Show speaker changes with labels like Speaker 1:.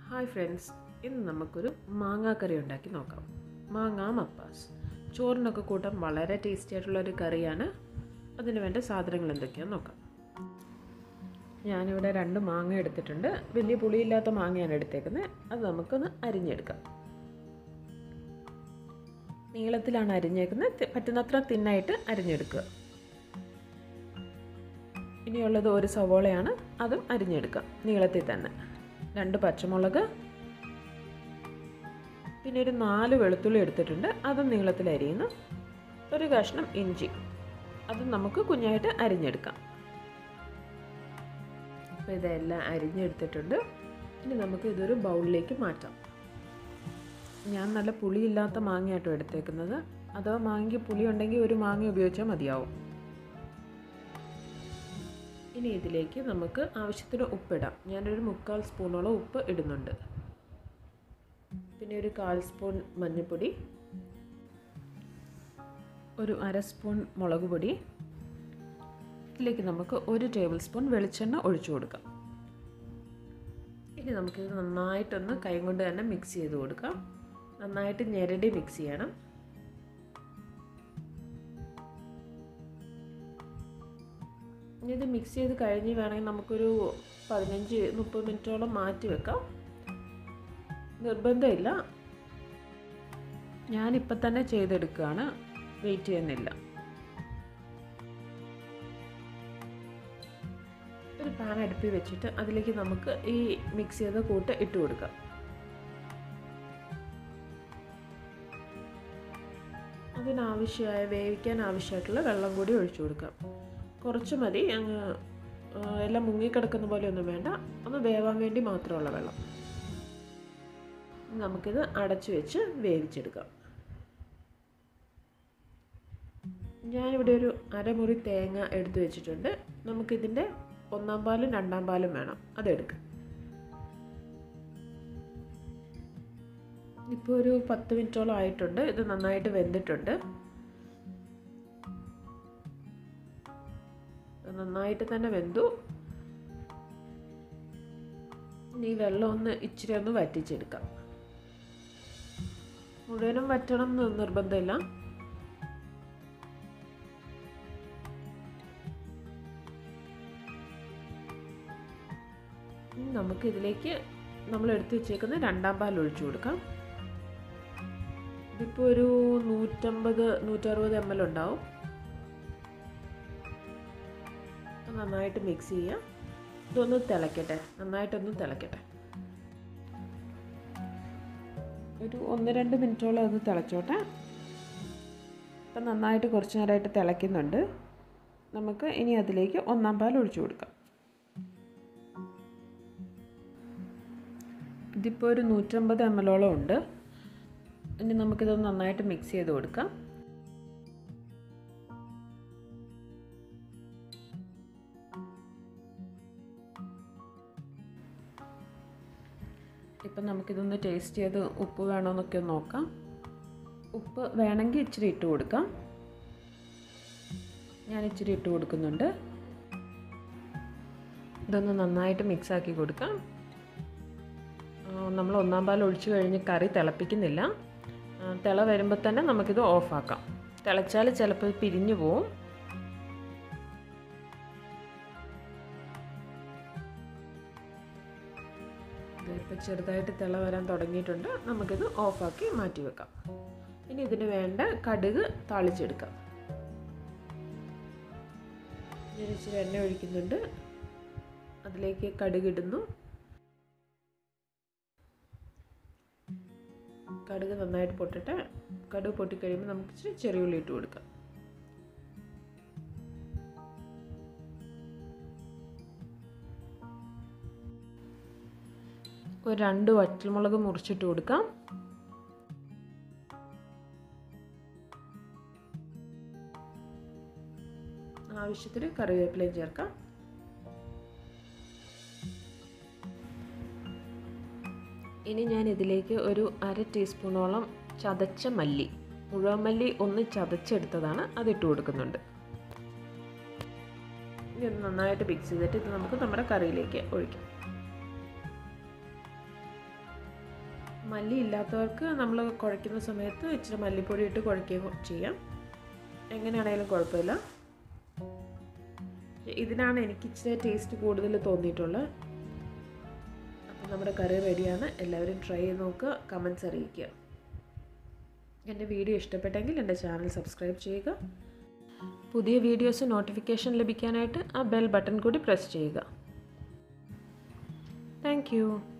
Speaker 1: hi friends ഇന്ന് നമുക്കൊരു മാങ്ങാക്കറി ഉണ്ടാക്കി നോക്കാം മാങ്ങാ മപ്പാസ് ചോറിനൊക്കെ കൂട്ടാൻ വളരെ ടേസ്റ്റി ആയിട്ടുള്ള ഒരു കറിയാണ് അതിന് വേണ്ട സാധനങ്ങൾ എന്തൊക്കെയാണെന്ന് നോക്കാം ഞാനിവിടെ രണ്ട് മാങ്ങ എടുത്തിട്ടുണ്ട് വലിയ പുളിയില്ലാത്ത മാങ്ങയാണ് എടുത്തേക്കുന്നത് അത് നമുക്കൊന്ന് അരിഞ്ഞെടുക്കാം നീളത്തിലാണ് അരിഞ്ഞേക്കുന്നത് തി- പറ്റുന്നത്ര തിന്നായിട്ട് അരിഞ്ഞെടുക്കുക ഇനിയുള്ളത് ഒരു സവോളയാണ് അതും അരിഞ്ഞെടുക്കാം നീളത്തിൽ തന്നെ രണ്ട് പച്ചമുളക് പിന്നെ ഒരു നാല് വെളുത്തുള്ളി എടുത്തിട്ടുണ്ട് അതും നീളത്തിൽ അരിയുന്നു ഒരു കഷ്ണം ഇഞ്ചി അത് നമുക്ക് കുഞ്ഞായിട്ട് അരിഞ്ഞെടുക്കാം അപ്പോൾ ഇതെല്ലാം അരിഞ്ഞെടുത്തിട്ടുണ്ട് ഇനി നമുക്ക് ഇതൊരു ബൗളിലേക്ക് മാറ്റാം ഞാൻ നല്ല പുളിയില്ലാത്ത മാങ്ങയാട്ടോ എടുത്തേക്കുന്നത് അഥവാ മാങ്ങയ്ക്ക് പുളി ഉണ്ടെങ്കിൽ ഒരു മാങ്ങ ഉപയോഗിച്ചാൽ മതിയാവും ഇനി ഇതിലേക്ക് നമുക്ക് ആവശ്യത്തിന് ഉപ്പിടാം ഞാനൊരു മുക്കാൽ സ്പൂണോളം ഉപ്പ് ഇടുന്നുണ്ട് പിന്നെ ഒരു കാൽ സ്പൂൺ മഞ്ഞൾപ്പൊടി ഒരു അര സ്പൂൺ മുളക് പൊടി ഇതിലേക്ക് നമുക്ക് ഒരു ടേബിൾ സ്പൂൺ വെളിച്ചെണ്ണ ഒഴിച്ചു കൊടുക്കാം ഇനി നമുക്കിത് നന്നായിട്ടൊന്ന് കൈ കൊണ്ട് തന്നെ മിക്സ് ചെയ്ത് കൊടുക്കാം നന്നായിട്ട് ഞെരടി മിക്സ് ചെയ്യണം ഇനി ഇത് മിക്സ് ചെയ്ത് കഴിഞ്ഞ് വേണമെങ്കിൽ നമുക്കൊരു പതിനഞ്ച് മുപ്പത് മിനിറ്റോളം മാറ്റി വെക്കാം നിർബന്ധമില്ല ഞാനിപ്പം തന്നെ ചെയ്തെടുക്കുകയാണ് വെയിറ്റ് ചെയ്യുന്നില്ല ഒരു പാൻ അടുപ്പിൽ വെച്ചിട്ട് അതിലേക്ക് നമുക്ക് ഈ മിക്സ് ചെയ്ത കൂട്ട് ഇട്ട് കൊടുക്കാം അതിനാവശ്യമായ വേവിക്കാൻ ആവശ്യമായിട്ടുള്ള വെള്ളം കൂടി ഒഴിച്ചു കൊടുക്കാം കുറച്ച് മതി അങ്ങ് ആ, എല്ലാം മുങ്ങിക്കിടക്കുന്ന പോലെ ഒന്നും വേണ്ട ഒന്ന് വേവാൻ വേണ്ടി മാത്രമുള്ള വെള്ളം നമുക്കിത് അടച്ചു വെച്ച് വേവിച്ചെടുക്കാം ഞാനിവിടെ ഒരു അരമുറി തേങ്ങ എടുത്തു വെച്ചിട്ടുണ്ട് നമുക്കിതിൻ്റെ ഒന്നാം പാലും രണ്ടാം പാലും വേണം അതെടുക്കാം ഇപ്പോൾ ഒരു പത്ത് മിനിറ്റോളം ആയിട്ടുണ്ട് ഇത് നന്നായിട്ട് വെന്തിട്ടുണ്ട് നന്നായിട്ട് തന്നെ വെന്തു ഇനി ഈ വെള്ളം ഒന്ന് ഇച്ചിരി ഒന്ന് വറ്റിച്ചെടുക്കാം മുഴുവനും വറ്റണം എന്ന് നിർബന്ധമില്ല ഇനി നമുക്ക് ഇതിലേക്ക് നമ്മൾ എടുത്തു വെച്ചേക്കുന്ന രണ്ടാം പാൽ ഒഴിച്ചു കൊടുക്കാം ഇതിപ്പോൾ ഒരു നൂറ്റമ്പത് നൂറ്ററുപത് എം എൽ ഉണ്ടാവും നന്നായിട്ട് മിക്സ് ചെയ്യുക ഇതൊന്ന് തിളയ്ക്കട്ടെ നന്നായിട്ടൊന്ന് തിളയ്ക്കട്ടെ ഒരു ഒന്ന് രണ്ട് മിനിറ്റോളം അത് തിളച്ചോട്ടെ ഇപ്പം നന്നായിട്ട് കുറച്ച് നേരമായിട്ട് തിളയ്ക്കുന്നുണ്ട് നമുക്ക് ഇനി അതിലേക്ക് ഒന്നാം പാൽ ഒഴിച്ചു കൊടുക്കാം ഇതിപ്പോൾ ഒരു നൂറ്റമ്പത് എം എല്ലോളം ഉണ്ട് ഇനി നമുക്കിതൊന്ന് നന്നായിട്ട് മിക്സ് ചെയ്ത് കൊടുക്കാം ഇപ്പം നമുക്കിതൊന്ന് ടേസ്റ്റ് ചെയ്ത് ഉപ്പ് വേണമെന്നൊക്കെ ഒന്ന് നോക്കാം ഉപ്പ് വേണമെങ്കിൽ ഇച്ചിരി ഇട്ട് കൊടുക്കാം ഞാൻ ഇച്ചിരി ഇട്ട് കൊടുക്കുന്നുണ്ട് ഇതൊന്ന് നന്നായിട്ട് മിക്സ് ആക്കി കൊടുക്കാം ആ, നമ്മൾ ഒന്നാം പാൽ ഒഴിച്ചു കഴിഞ്ഞ് കറി തിളപ്പിക്കുന്നില്ല ആ, തിള വരുമ്പോൾ തന്നെ നമുക്കിത് ഓഫാക്കാം തിളച്ചാൽ ചിലപ്പോൾ ഇത് പിരിഞ്ഞു പോവും ഇപ്പോൾ ചെറുതായിട്ട് തിള വരാൻ തുടങ്ങിയിട്ടുണ്ട് നമുക്കിത് ഓഫാക്കി മാറ്റി വെക്കാം ഇനി ഇതിന് വേണ്ട കടുക് താളിച്ചെടുക്കാം ഞാൻ ഇച്ചിരി എണ്ണ ഒഴിക്കുന്നുണ്ട് അതിലേക്ക് കടുക് ഇടുന്നു കടുക് നന്നായിട്ട് പൊട്ടട്ടെ കടുക് പൊട്ടിക്കഴിയുമ്പോൾ നമുക്ക് ഇച്ചിരി ചെറിയ ഉള്ളി ഇട്ട് കൊടുക്കാം ഒരു രണ്ട് വറ്റൽമുളക് മുറിച്ചിട്ട് കൊടുക്കാം ആവശ്യത്തിന് കറിവേപ്പിലയും ചേർക്കാം ഇനി ഞാൻ ഇതിലേക്ക് ഒരു അര ടീസ്പൂണോളം ചതച്ച മല്ലി മുഴുവൻ മല്ലി ഒന്ന് ചതച്ചെടുത്തതാണ് അതിട്ട് കൊടുക്കുന്നുണ്ട് ഇനി ഒന്ന് നന്നായിട്ട് മിക്സ് ചെയ്തിട്ട് ഇത് നമുക്ക് നമ്മുടെ കറിയിലേക്ക് ഒഴിക്കാം മല്ലി ഇല്ലാത്തവർക്ക് നമ്മൾ കുഴയ്ക്കുന്ന സമയത്ത് ഇച്ചിരി മല്ലിപ്പൊടി ഇട്ട് കുഴയ്ക്കുകയും ചെയ്യാം എങ്ങനെയാണെങ്കിലും കുഴപ്പമില്ല ഇതിനാണ് എനിക്ക് ഇച്ചിരി ടേസ്റ്റ് കൂടുതൽ തോന്നിയിട്ടുള്ളത് അപ്പോൾ നമ്മുടെ കറി റെഡിയാണ് എല്ലാവരും ട്രൈ ചെയ്ത് നോക്കുക കമൻസ് അറിയിക്കുക എൻ്റെ വീഡിയോ ഇഷ്ടപ്പെട്ടെങ്കിൽ എൻ്റെ ചാനൽ സബ്സ്ക്രൈബ് ചെയ്യുക പുതിയ വീഡിയോസ് നോട്ടിഫിക്കേഷൻ ലഭിക്കാനായിട്ട് ആ ബെൽ ബട്ടൺ കൂടി പ്രസ് ചെയ്യുക താങ്ക്